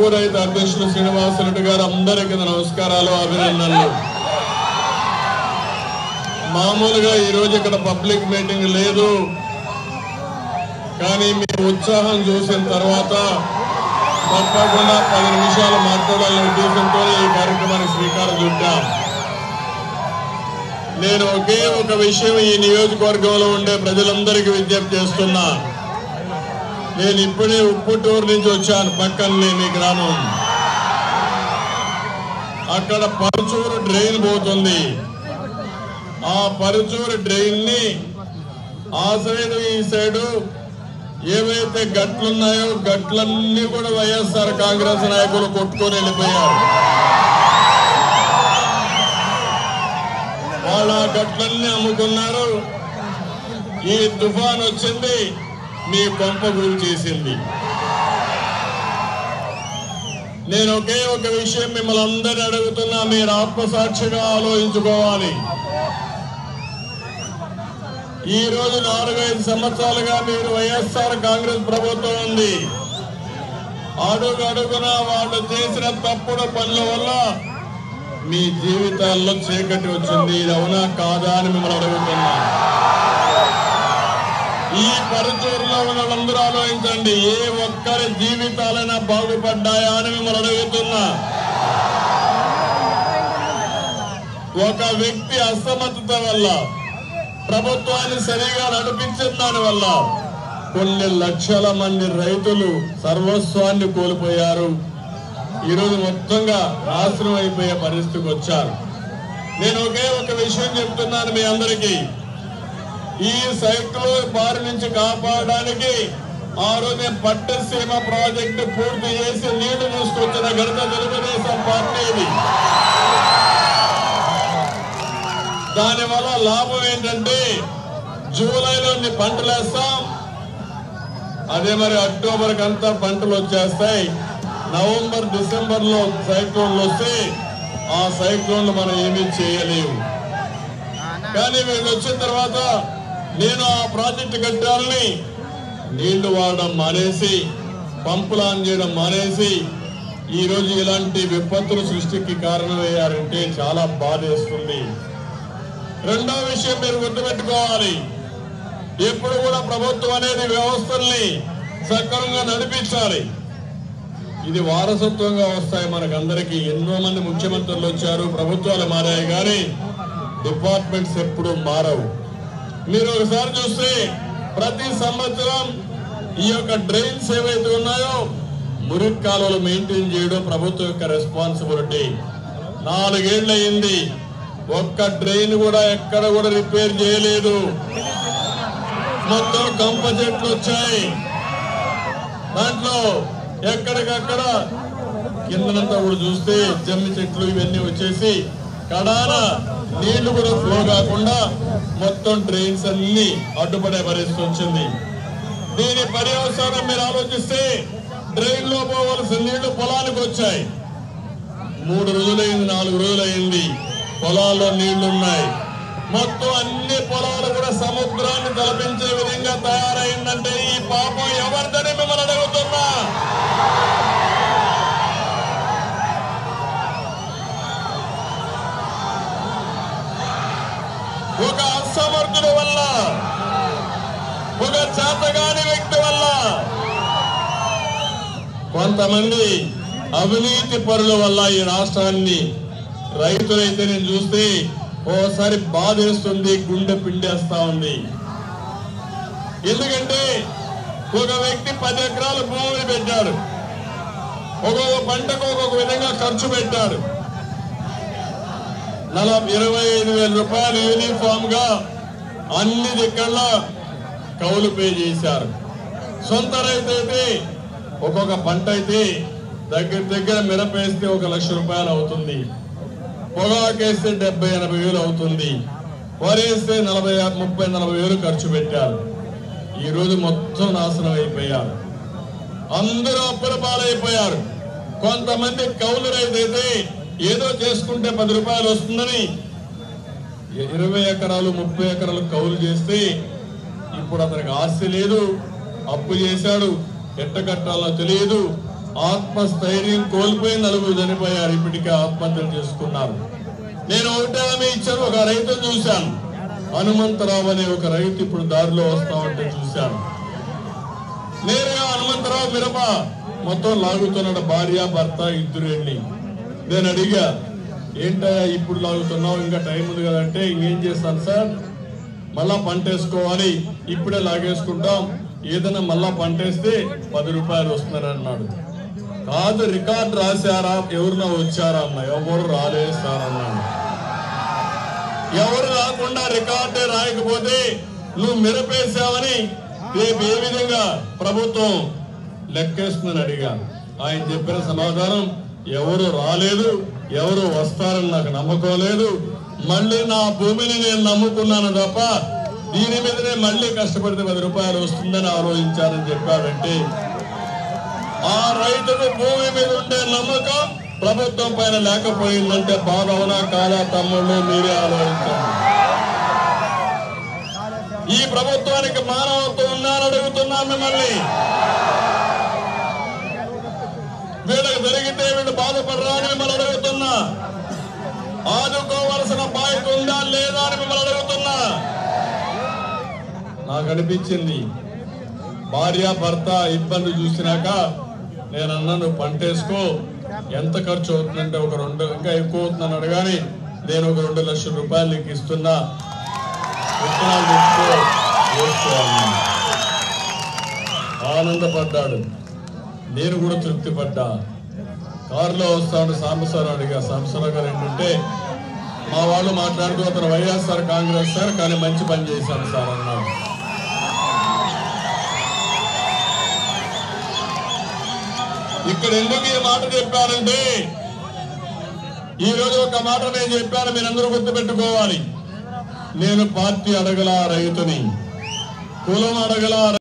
ఉప్పు రైతు అధ్యక్షులు శ్రీనివాసరెడ్డి గారు అందరికీ నా నమస్కారాలు అభినందనలు మామూలుగా ఈరోజు ఇక్కడ పబ్లిక్ మీటింగ్ లేదు కానీ మీ ఉత్సాహం చూసిన తర్వాత తప్పకుండా పది నిమిషాలు మాట్లాడాలనే ఉద్దేశంతో ఈ కార్యక్రమానికి శ్రీకారం చుట్టాం నేను ఒకే ఒక విషయం ఈ నియోజకవర్గంలో ఉండే ప్రజలందరికీ విజ్ఞప్తి చేస్తున్నా నేను ఇప్పుడే ఉప్పుటూరు నుంచి వచ్చాను పక్కనే మీ గ్రామం అక్కడ పరుచూరు డ్రైన్ పోతుంది ఆ పరుచూరు డ్రైన్ ని ఆ సైడ్ ఈ సైడు ఏవైతే గట్లున్నాయో గట్లన్నీ కూడా వైఎస్ఆర్ కాంగ్రెస్ నాయకులు కొట్టుకొని వెళ్ళిపోయారు వాళ్ళ ఆ గట్లన్నీ అమ్ముకున్నారు ఈ తుఫాన్ వచ్చింది మీ కొంప గురి చేసింది నేను ఒకే ఒక విషయం మిమ్మల్ని అందరినీ అడుగుతున్నా మీరు ఆత్మసాక్షిగా ఆలోచించుకోవాలి ఈ రోజు నాలుగైదు సంవత్సరాలుగా మీరు వైఎస్ఆర్ కాంగ్రెస్ ప్రభుత్వం ఉంది అడుగు అడుగున వాళ్ళు చేసిన తప్పుడు పనుల వల్ల మీ జీవితాల్లో చీకటి వచ్చింది ఇది అవునా కాదా అని మిమ్మల్ని అడుగుతున్నా ఈ పరుచూరులో ఉన్న వాళ్ళందరూ ఆలోచించండి ఏ ఒక్కరి జీవితాలైనా బాగుపడ్డాయా అని మిమ్మల్ని అడుగుతున్నా ఒక వ్యక్తి అసమర్థత వల్ల ప్రభుత్వాన్ని సరిగా నడిపించిన దాని వల్ల కొన్ని లక్షల మంది రైతులు సర్వస్వాన్ని కోల్పోయారు ఈరోజు మొత్తంగా నాశనం అయిపోయే పరిస్థితికి వచ్చారు నేను ఒకే ఒక విషయం చెప్తున్నాను మీ అందరికీ ఈ సైక్లోన్ బారి నుంచి కాపాడడానికి ఆ రోజు పట్టసీమ ప్రాజెక్టు పూర్తి చేసి నీళ్లు తీసుకొచ్చిన ఘనత తెలుగుదేశం పార్టీది దానివల్ల లాభం ఏంటంటే జూలైలో నీ పంటలు వేస్తాం అదే మరి అక్టోబర్ అంతా పంటలు వచ్చేస్తాయి నవంబర్ డిసెంబర్ లో సైక్లోన్లు వస్తే ఆ సైక్లోన్లు మనం ఏమీ చేయలేము కానీ వీళ్ళు వచ్చిన తర్వాత నేను ఆ ప్రాజెక్టు కట్టాలని నీళ్లు వాడడం మానేసి పంపులు ఆన్ చేయడం మానేసి ఈ రోజు ఇలాంటి విపత్తుల సృష్టికి కారణమయ్యారంటే చాలా బాధేస్తుంది రెండో విషయం మీరు గుర్తుపెట్టుకోవాలి ఎప్పుడు కూడా ప్రభుత్వం అనేది వ్యవస్థల్ని సక్రమంగా నడిపించాలి ఇది వారసత్వంగా వస్తాయి మనకందరికీ ఎన్నో మంది ముఖ్యమంత్రులు వచ్చారు ప్రభుత్వాలు మారాయి కానీ డిపార్ట్మెంట్స్ ఎప్పుడు మారవు మీరు ఒకసారి చూస్తే ప్రతి సంవత్సరం ఈ యొక్క డ్రైన్స్ ఏవైతే ఉన్నాయో మురికి కాలువలు మెయింటైన్ చేయడం ప్రభుత్వం యొక్క రెస్పాన్సిబిలిటీ నాలుగేళ్ళు అయింది ఒక్క డ్రైన్ కూడా ఎక్కడ కూడా రిపేర్ చేయలేదు మొత్తం కంప చెట్లు వచ్చాయి దాంట్లో ఎక్కడికక్కడ కిందనంతా కూడా చూస్తే జమ్మి చెట్లు ఇవన్నీ వచ్చేసి కడాన నీళ్లు కూడా ఫ్లో కాకుండా మొత్తం డ్రైన్స్ అన్ని అడ్డుపడే పరిస్థితి వచ్చింది దీని పర్యవసానం మీరు ఆలోచిస్తే డ్రైన్ లో పోవలసిన నీళ్లు పొలానికి వచ్చాయి మూడు రోజులైంది నాలుగు రోజులైంది పొలాల్లో నీళ్లున్నాయి మొత్తం అన్ని పొలాలు కూడా సముద్రాన్ని తలపించే విధంగా తయారైందంటే ఈ పాపం ఎవరిదని మిమ్మల్ని అడుగుతున్నా ఒక అసమర్థుడు వల్ల ఒక చేతగాని వ్యక్తి వల్ల కొంతమంది అవినీతి పరుల వల్ల ఈ రాష్ట్రాన్ని రైతులైతే నేను చూస్తే ఓసారి బాధేస్తుంది గుండె పిండేస్తా ఉంది ఎందుకంటే ఒక వ్యక్తి పది ఎకరాల భూమిని పెట్టాడు ఒక్కొక్క పంటకు ఒక్కొక్క విధంగా ఖర్చు పెట్టాడు నలభై ఇరవై ఐదు వేల రూపాయలు యూనిఫామ్ గా అన్ని దిక్కల కౌలు పే చేశారు సొంత రైతు అయితే ఒక్కొక్క పంట అయితే దగ్గర దగ్గర మిరపేస్తే ఒక లక్ష రూపాయలు అవుతుంది పొగాకేస్తే డెబ్బై ఎనభై వేలు అవుతుంది వరేస్తే నలభై ముప్పై నలభై వేలు ఖర్చు పెట్టారు ఈ రోజు మొత్తం నాశనం అయిపోయారు అందరూ అప్పుల పాలైపోయారు కొంతమంది కౌలు రైతు అయితే ఏదో చేసుకుంటే పది రూపాయలు వస్తుందని ఇరవై ఎకరాలు ముప్పై ఎకరాలు కౌలు చేస్తే ఇప్పుడు అతనికి ఆస్తి లేదు అప్పు చేశాడు ఎట్ట కట్టాలో తెలియదు ఆత్మస్థైర్యం కోల్పోయి నలుగురు చనిపోయారు ఇప్పటికే ఆత్మహత్యలు చేసుకున్నారు నేను ఒకటే హామీ ఇచ్చాను ఒక రైతును చూశాను హనుమంతరావు అనే ఒక రైతు ఇప్పుడు దారిలో వస్తా ఉంటే చూశాను నేరుగా హనుమంతరావు మిరప మొత్తం లాగుతున్నాడు భార్య భర్త ఇద్దరు వెళ్ళి నేను అడిగా ఏంటయ్యా ఇప్పుడు లాగుతున్నావు ఇంకా టైం ఉంది కదంటే ఇంకేం చేస్తాను సార్ మళ్ళా పంట వేసుకోవాలి ఇప్పుడే లాగేసుకుంటాం ఏదైనా మళ్ళా పంట వేస్తే పది రూపాయలు వస్తున్నారు అన్నాడు కాదు రికార్డు రాశారా ఎవరినా వచ్చారా అన్న ఎవరు రాలేదు సార్ అన్నాడు ఎవరు రాకుండా రికార్డే రాయకపోతే నువ్వు మిరపేశావని రేపు ఏ విధంగా ప్రభుత్వం లెక్కేస్తుందని అడిగా ఆయన చెప్పిన సమాధానం ఎవరు రాలేదు ఎవరు వస్తారని నాకు నమ్మకం లేదు మళ్ళీ నా భూమిని నేను నమ్ముకున్నాను తప్ప దీని మీదనే మళ్ళీ కష్టపడితే పది రూపాయలు వస్తుందని ఆలోచించానని చెప్పాడంటే ఆ రైతుకు భూమి మీద ఉండే నమ్మకం ప్రభుత్వం పైన లేకపోయిందంటే బాధ అవునా కాదా తమ్ముళ్ళు మీరే ఆలోచించండి ఈ ప్రభుత్వానికి మానవత్వం ఉందని అడుగుతున్నా మిమ్మల్ని వీళ్ళకి జరిగితే వీళ్ళు బాధపడరా అని మిమ్మల్ని అడుగుతున్నా ఆదుకోవలసిన బాధ్యత ఉందా లేదా అని మిమ్మల్ని అడుగుతున్నా నాకు అనిపించింది భార్య భర్త ఇబ్బంది చూసినాక నేను అన్నాను పంట వేసుకో ఎంత ఖర్చు అవుతుందంటే ఒక రెండు ఇంకా ఎక్కువ అవుతుందని అడగాని నేను ఒక రెండు లక్షల రూపాయలు నీకు ఇస్తున్నా విత్తనాలు తెచ్చుకో వేసుకో అన్నాను. ఆనందపడ్డాడు నేను కూడా తృప్తి పడ్డా కారులో వస్తాడు సాంబశ్వరం అడిగా సాంబశ్వరం గారు ఏంటంటే మా వాళ్ళు మాట్లాడుతూ అతను వైఎస్ఆర్ కాంగ్రెస్ సార్ కానీ మంచి పని చేశాను సార్ అన్నాడు ఇక్కడ ఎందుకు ఈ మాట చెప్పానంటే ఈ రోజు ఒక మాట నేను చెప్పాను మీరందరూ గుర్తుపెట్టుకోవాలి నేను పార్టీ అడగల రైతుని కులం అడగల